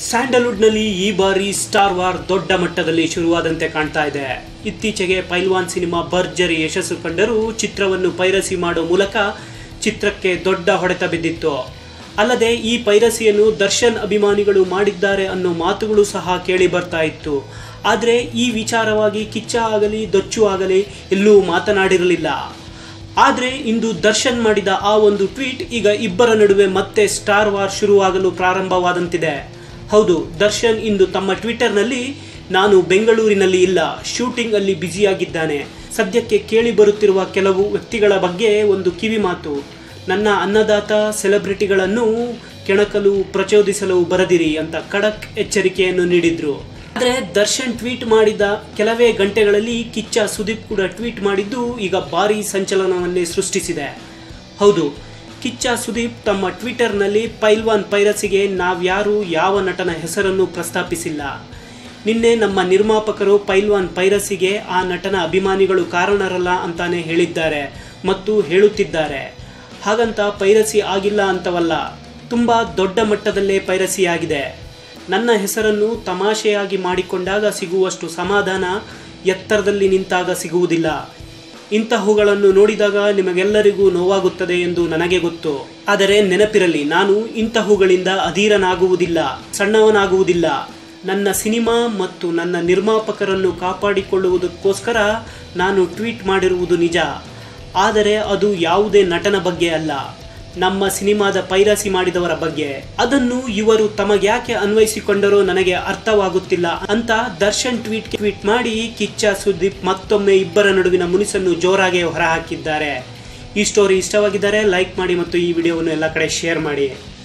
ಸ್ಯಾಂಡಲ್ವುಡ್ನಲ್ಲಿ ಈ ಬಾರಿ star war ದೊಡ್ಡ ಮಟ್ಟದಲ್ಲಿ ಶುರುವಾದಂತೆ ಕಾಣ್ತಾ ಇದೆ ಇತ್ತೀಚೆಗೆ ಪೈಲ್ವಾನ್ ಸಿನಿಮಾ ಭರ್ಜರಿ ಯಶಸ್ಸು ಕಂಡರೂ ಚಿತ್ರವನ್ನು ಪೈರಸಿ ಮಾಡೋ ಮೂಲಕ ಚಿತ್ರಕ್ಕೆ ದೊಡ್ಡ ಹೊಡೆತ ಬಿದ್ದಿತ್ತು ಅಲ್ಲದೆ ಈ ಪೈರಸಿಯನ್ನು ದರ್ಶನ್ ಅಭಿಮಾನಿಗಳು ಮಾಡಿದ್ದಾರೆ ಅನ್ನೋ ಮಾತುಗಳು ಸಹ ಕೇಳಿ ಬರ್ತಾ ಇತ್ತು ಆದರೆ ಈ ವಿಚಾರವಾಗಿ ಕಿಚ್ಚ ಆಗಲಿ ದೊಚ್ಚು ಆಗಲಿ ಎಲ್ಲೂ ಮಾತನಾಡಿರಲಿಲ್ಲ ಆದರೆ ಇಂದು ದರ್ಶನ್ ಮಾಡಿದ ಆ ಒಂದು ಟ್ವೀಟ್ ಈಗ ಇಬ್ಬರ ನಡುವೆ ಮತ್ತೆ ಸ್ಟಾರ್ ವಾರ್ ಶುರುವಾಗಲು ಪ್ರಾರಂಭವಾದಂತಿದೆ ಹೌದು ದರ್ಶನ್ ಇಂದು ತಮ್ಮ ಟ್ವಿಟರ್ನಲ್ಲಿ ನಾನು ಬೆಂಗಳೂರಿನಲ್ಲಿ ಇಲ್ಲ ಶೂಟಿಂಗ್ ಅಲ್ಲಿ ಬ್ಯುಸಿಯಾಗಿದ್ದಾನೆ ಸದ್ಯಕ್ಕೆ ಕೇಳಿ ಬರುತ್ತಿರುವ ಕೆಲವು ವ್ಯಕ್ತಿಗಳ ಬಗ್ಗೆ ಒಂದು ಕಿವಿ ಮಾತು ನನ್ನ ಅನ್ನದಾತ ಸೆಲೆಬ್ರಿಟಿಗಳನ್ನು ಕೆಣಕಲು ಪ್ರಚೋದಿಸಲು ಬರದಿರಿ ಅಂತ ಖಡಕ್ ಎಚ್ಚರಿಕೆಯನ್ನು ನೀಡಿದ್ರು ಆದರೆ ದರ್ಶನ್ ಟ್ವೀಟ್ ಮಾಡಿದ ಕೆಲವೇ ಗಂಟೆಗಳಲ್ಲಿ ಕಿಚ್ಚ ಸುದೀಪ್ ಕೂಡ ಟ್ವೀಟ್ ಮಾಡಿದ್ದು ಈಗ ಭಾರಿ ಸಂಚಲನವನ್ನೇ ಸೃಷ್ಟಿಸಿದೆ ಹೌದು ಕಿಚ್ಚ ಸುದೀಪ್ ತಮ್ಮ ಟ್ವಿಟರ್ನಲ್ಲಿ ಪೈಲ್ವಾನ್ ಪೈರಸಿಗೆ ನಾವ್ಯಾರು ಯಾವ ನಟನ ಹೆಸರನ್ನು ಪ್ರಸ್ತಾಪಿಸಿಲ್ಲ ನಿನ್ನೆ ನಮ್ಮ ನಿರ್ಮಾಪಕರು ಪೈಲ್ವಾನ್ ಪೈರಸಿಗೆ ಆ ನಟನ ಅಭಿಮಾನಿಗಳು ಕಾರಣರಲ್ಲ ಅಂತಾನೆ ಹೇಳಿದ್ದಾರೆ ಮತ್ತು ಹೇಳುತ್ತಿದ್ದಾರೆ ಹಾಗಂತ ಪೈರಸಿ ಆಗಿಲ್ಲ ಅಂತವಲ್ಲ ತುಂಬ ದೊಡ್ಡ ಮಟ್ಟದಲ್ಲೇ ಪೈರಸಿ ಆಗಿದೆ ನನ್ನ ಹೆಸರನ್ನು ತಮಾಷೆಯಾಗಿ ಮಾಡಿಕೊಂಡಾಗ ಸಿಗುವಷ್ಟು ಸಮಾಧಾನ ಎತ್ತರದಲ್ಲಿ ನಿಂತಾಗ ಸಿಗುವುದಿಲ್ಲ ಇಂತಹವುಗಳನ್ನು ನೋಡಿದಾಗ ನಿಮಗೆಲ್ಲರಿಗೂ ನೋವಾಗುತ್ತದೆ ಎಂದು ನನಗೆ ಗೊತ್ತು ಆದರೆ ನೆನಪಿರಲಿ ನಾನು ಇಂತಹವುಗಳಿಂದ ಅಧೀರನಾಗುವುದಿಲ್ಲ ಸಣ್ಣವನಾಗುವುದಿಲ್ಲ ನನ್ನ ಸಿನಿಮಾ ಮತ್ತು ನನ್ನ ನಿರ್ಮಾಪಕರನ್ನು ಕಾಪಾಡಿಕೊಳ್ಳುವುದಕ್ಕೋಸ್ಕರ ನಾನು ಟ್ವೀಟ್ ಮಾಡಿರುವುದು ನಿಜ ಆದರೆ ಅದು ಯಾವುದೇ ನಟನ ಬಗ್ಗೆ ಅಲ್ಲ ನಮ್ಮ ಸಿನಿಮಾದ ಪೈರಸಿ ಮಾಡಿದವರ ಬಗ್ಗೆ ಅದನ್ನು ಇವರು ತಮಗ್ಯಾಕೆ ಅನ್ವಯಿಸಿಕೊಂಡರೋ ನನಗೆ ಅರ್ಥವಾಗುತ್ತಿಲ್ಲ ಅಂತ ದರ್ಶನ್ ಟ್ವೀಟ್ ಟ್ವೀಟ್ ಮಾಡಿ ಕಿಚ್ಚ ಸುದೀಪ್ ಮತ್ತೊಮ್ಮೆ ಇಬ್ಬರ ನಡುವಿನ ಮುನಿಸನ್ನು ಜೋರಾಗಿ ಹೊರಹಾಕಿದ್ದಾರೆ ಈ ಸ್ಟೋರಿ ಇಷ್ಟವಾಗಿದ್ದರೆ ಲೈಕ್ ಮಾಡಿ ಮತ್ತು ಈ ವಿಡಿಯೋವನ್ನು ಎಲ್ಲ ಕಡೆ ಶೇರ್ ಮಾಡಿ